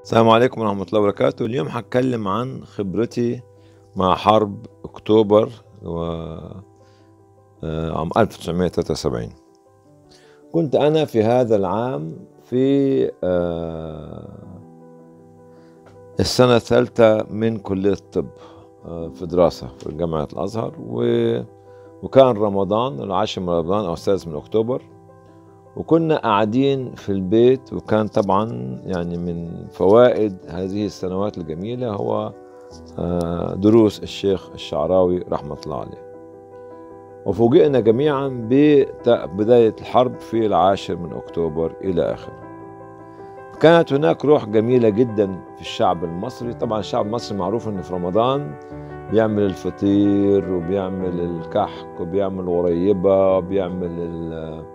السلام عليكم ورحمة الله وبركاته اليوم هتكلم عن خبرتي مع حرب أكتوبر و آه، عام 1973 كنت أنا في هذا العام في آه، السنة الثالثة من كلية الطب آه، في دراسة في جامعة الأزهر و- وكان رمضان العاشر من رمضان أو السادس من أكتوبر وكنا قاعدين في البيت وكان طبعا يعني من فوائد هذه السنوات الجميلة هو آه، دروس الشيخ الشعراوي رحمة الله عليه وفوجئنا جميعا ببداية الحرب في العاشر من أكتوبر إلى آخره كانت هناك روح جميلة جدا في الشعب المصري طبعا الشعب المصري معروف أنه في رمضان بيعمل الفطير وبيعمل الكحك وبيعمل غريبة وبيعمل ال-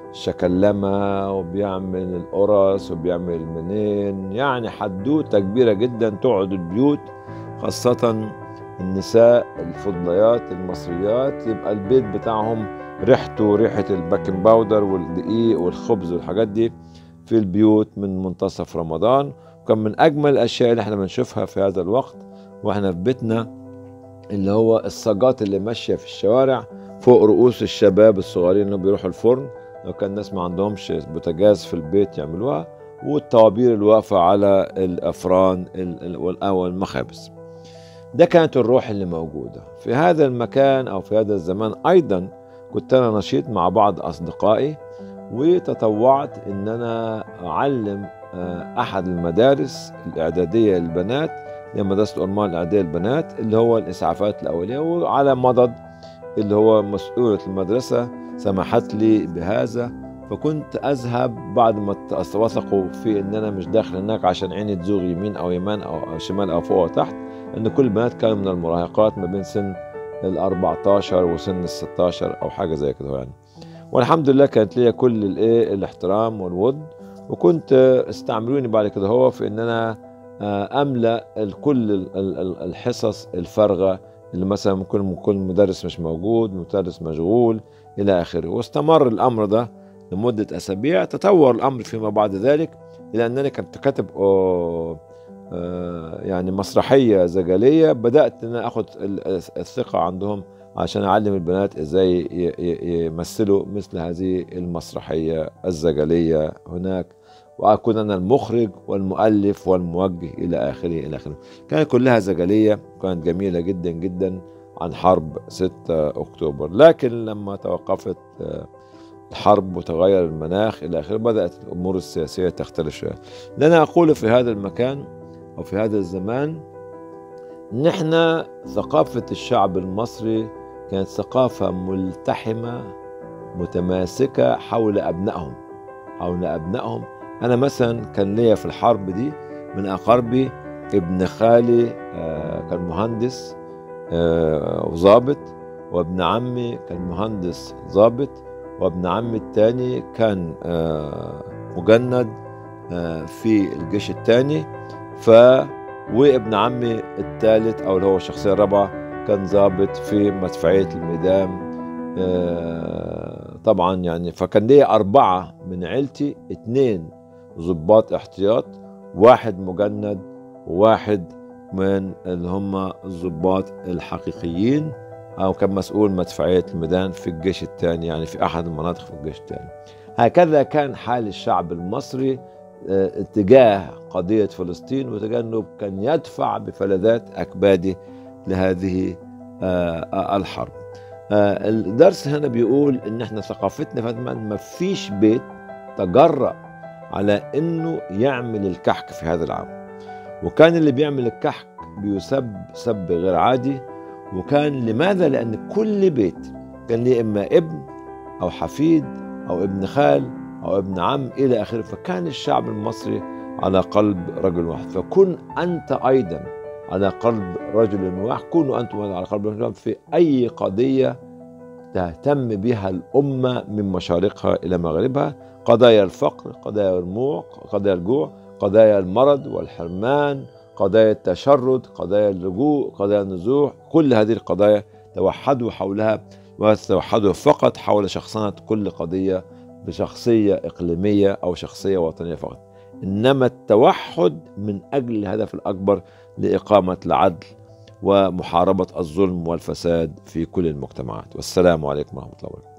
الشكلمة وبيعمل القرص وبيعمل المنين يعني حدوتة كبيرة جدا تقعد البيوت خاصة النساء الفضليات المصريات يبقى البيت بتاعهم ريحته ريحة الباكنج باودر والدقيق والخبز والحاجات دي في البيوت من منتصف رمضان وكان من أجمل الأشياء اللي احنا بنشوفها في هذا الوقت واحنا في بيتنا اللي هو الصاجات اللي ماشية في الشوارع فوق رؤوس الشباب الصغيرين اللي بيروحوا الفرن لو كان الناس ما عندهمش بوتاجاز في البيت يعملوها والطوابير الواقفة على الأفران ال- ال- وال- أو المخابز ده كانت الروح اللي موجودة في هذا المكان أو في هذا الزمان أيضا كنت أنا نشيط مع بعض أصدقائي وتطوعت أن أنا أعلم آه، أحد المدارس الإعدادية للبنات هي مدرسة الأرمان الإعدادية للبنات اللي هو الإسعافات الأولية وعلى مضض اللي هو مسؤولة المدرسة سمحت لي بهذا فكنت أذهب بعد ما ت- وثقوا في إن أنا مش داخل هناك عشان عيني تزوغ يمين أو يمان أو أو شمال أو فوق أو تحت ان كل البنات كانوا من المراهقات ما بين سن ال 14 وسن ال 16 او حاجه زي كده يعني والحمد لله كانت ليا كل الايه الاحترام والود وكنت استعملوني بعد كده هو في ان انا آه، املا ال- كل ال- ال- ال- الحصص الفارغه اللي مثلا ممكن يكون مدرس مش موجود مدرس مشغول الى اخره واستمر الامر ده لمده اسابيع تطور الامر فيما بعد ذلك الى انني كنت كاتب آه، آه، يعني مسرحيه زجليه بدات ان أنا اخد ال- الثقه عندهم عشان اعلم البنات ازاي ي- ي- يمثلوا مثل هذه المسرحيه الزجليه هناك واكون انا المخرج والمؤلف والموجه الى اخره الى اخره كانت كلها زجليه كانت جميله جدا جدا عن حرب 6 اكتوبر لكن لما توقفت آه، الحرب وتغير المناخ الى اخره بدات الامور السياسيه تختلف شويه اللي انا اقوله في هذا المكان او في هذا الزمان ان احنا ثقافه الشعب المصري كانت ثقافه ملتحمه متماسكه حول ابنائهم حول ابنائهم انا مثلا كان ليا في الحرب دي من اقاربي ابن خالي آه، كان مهندس آه، وظابط وابن عمي كان مهندس ظابط وابن عمي التاني كان آه، مجند آه، في الجيش التاني ف وابن عمي الثالث او اللي هو الشخصيه الرابعه كان ضابط في مدفعيه الميدان آه، طبعا يعني فكان ليا اربعه من عيلتي اثنين ضباط احتياط واحد مجند وواحد من اللي هم الضباط الحقيقيين او كان مسؤول مدفعيه الميدان في الجيش الثاني يعني في احد المناطق في الجيش الثاني هكذا كان حال الشعب المصري آه، اتجاه قضية فلسطين وتجاه أنه كان يدفع بفلذات أكباده لهذه آه، آه، الحرب آه، الدرس هنا بيقول ان احنا ثقافتنا في ما فيش بيت تجرأ على انه يعمل الكحك في هذا العام وكان اللي بيعمل الكحك بيسب سب غير عادي وكان لماذا لان كل بيت كان ليه اما ابن او حفيد او ابن خال او ابن عم الى اخره فكان الشعب المصري على قلب رجل واحد فكن انت ايضا على قلب رجل واحد كونوا انتم على قلب رجل واحد في اي قضيه تهتم بها الامه من مشارقها الى مغربها قضايا الفقر قضايا الجوع قضايا الجوع قضايا المرض والحرمان قضايا التشرد قضايا اللجوء قضايا النزوح كل هذه القضايا توحدوا حولها وتوحدوا فقط حول شخصنة كل قضية بشخصية إقليمية أو شخصية وطنية فقط إنما التوحد من أجل الهدف الأكبر لإقامة العدل ومحاربة الظلم والفساد في كل المجتمعات والسلام عليكم ورحمة الله وبركاته